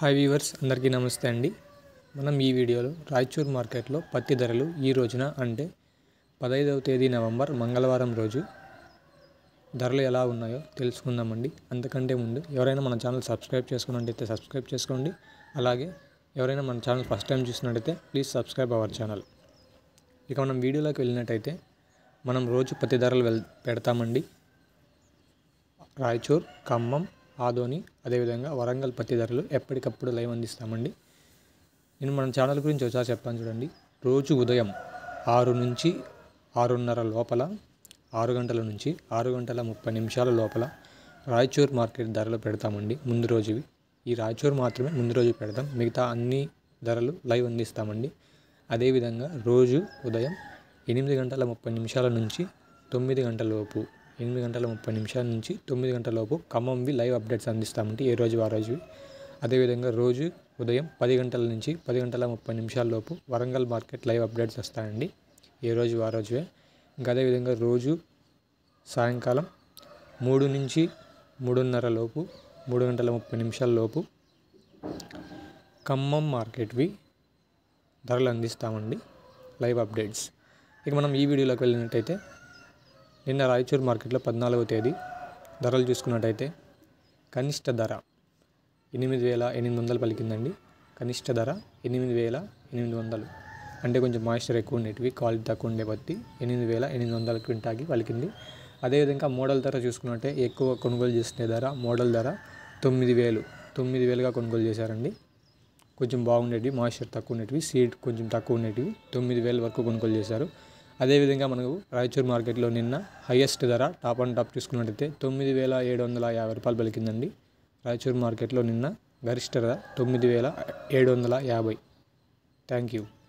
hi weavers అందరికీ నమస్తే అండి మనం ఈ వీడియోలో రాయచూర్ మార్కెట్లో పత్తి ధరలు ఈ రోజున అంటే పదహైదవ తేదీ నవంబర్ మంగళవారం రోజు ధరలు ఎలా ఉన్నాయో తెలుసుకుందామండి అంతకంటే ముందు ఎవరైనా మన ఛానల్ సబ్స్క్రైబ్ చేసుకున్నట్టయితే సబ్స్క్రైబ్ చేసుకోండి అలాగే ఎవరైనా మన ఛానల్ ఫస్ట్ టైం చూసినట్టయితే ప్లీజ్ సబ్స్క్రైబ్ అవర్ ఛానల్ ఇక మనం వీడియోలోకి వెళ్ళినట్టయితే మనం రోజు పత్తి ధరలు వెల్ పెడతామండి రాయచూర్ ఖమ్మం ఆదోని అదేవిధంగా వరంగల్ పత్తి ధరలు ఎప్పటికప్పుడు లైవ్ అందిస్తామండి నేను మన ఛానల్ గురించి ఒకసారి చెప్తాను చూడండి రోజు ఉదయం ఆరు నుంచి ఆరున్నర లోపల ఆరు గంటల నుంచి ఆరు గంటల ముప్పై నిమిషాల లోపల రాయచూర్ మార్కెట్ ధరలు పెడతామండి ముందు రోజువి ఈ రాయచూర్ మాత్రమే ముందు రోజు పెడతాం మిగతా అన్ని ధరలు లైవ్ అందిస్తామండి అదేవిధంగా రోజు ఉదయం ఎనిమిది గంటల ముప్పై నిమిషాల నుంచి తొమ్మిది గంటల లోపు ఎనిమిది గంటల ముప్పై నిమిషాల నుంచి తొమ్మిది గంటల లోపు ఖమ్మంవి లైవ్ అప్డేట్స్ అందిస్తామంటే ఏ రోజు ఆ రోజువి అదేవిధంగా రోజు ఉదయం పది గంటల నుంచి పది గంటల ముప్పై నిమిషాల లోపు వరంగల్ మార్కెట్ లైవ్ అప్డేట్స్ వస్తాయండి ఏ రోజు ఆ రోజువే ఇంకా అదేవిధంగా రోజు సాయంకాలం మూడు నుంచి మూడున్నర లోపు మూడు గంటల ముప్పై నిమిషాల లోపు ఖమ్మం మార్కెట్వి ధరలు అందిస్తామండి లైవ్ అప్డేట్స్ ఇక మనం ఈ వీడియోలోకి వెళ్ళినట్టయితే నిన్న రాయచూర్ మార్కెట్లో పద్నాలుగవ తేదీ ధరలు చూసుకున్నట్టయితే కనిష్ట ధర ఎనిమిది వేల ఎనిమిది వందలు పలికిందండి కనిష్ట ధర ఎనిమిది వేల ఎనిమిది వందలు అంటే కొంచెం మాయిశ్చర్ ఎక్కువ ఉండేటివి క్వాలిటీ తక్కువ ఉండే బట్టి ఎనిమిది వేల ఎనిమిది వందల క్వింటాకి పలికింది అదేవిధంగా మోడల్ ధర చూసుకున్నట్టే ఎక్కువ కొనుగోలు చేసే ధర మోడల్ ధర తొమ్మిది వేలు తొమ్మిది వేలుగా కొనుగోలు చేశారండి కొంచెం బాగుండేటివి మాయిశ్చర్ తక్కువ ఉండేటివి సీడ్ కొంచెం తక్కువ ఉండేటివి తొమ్మిది వేల వరకు కొనుగోలు చేశారు అదేవిధంగా మనకు రాయచూర్ మార్కెట్లో నిన్న హైయెస్ట్ ధర టాప్ అండ్ టాప్ చూసుకున్నట్టయితే తొమ్మిది వేల ఏడు వందల యాభై రూపాయలు పలికిందండి రాయచూర్ మార్కెట్లో నిన్న గరిష్ట ధర తొమ్మిది వేల ఏడు వందల యాభై థ్యాంక్ యూ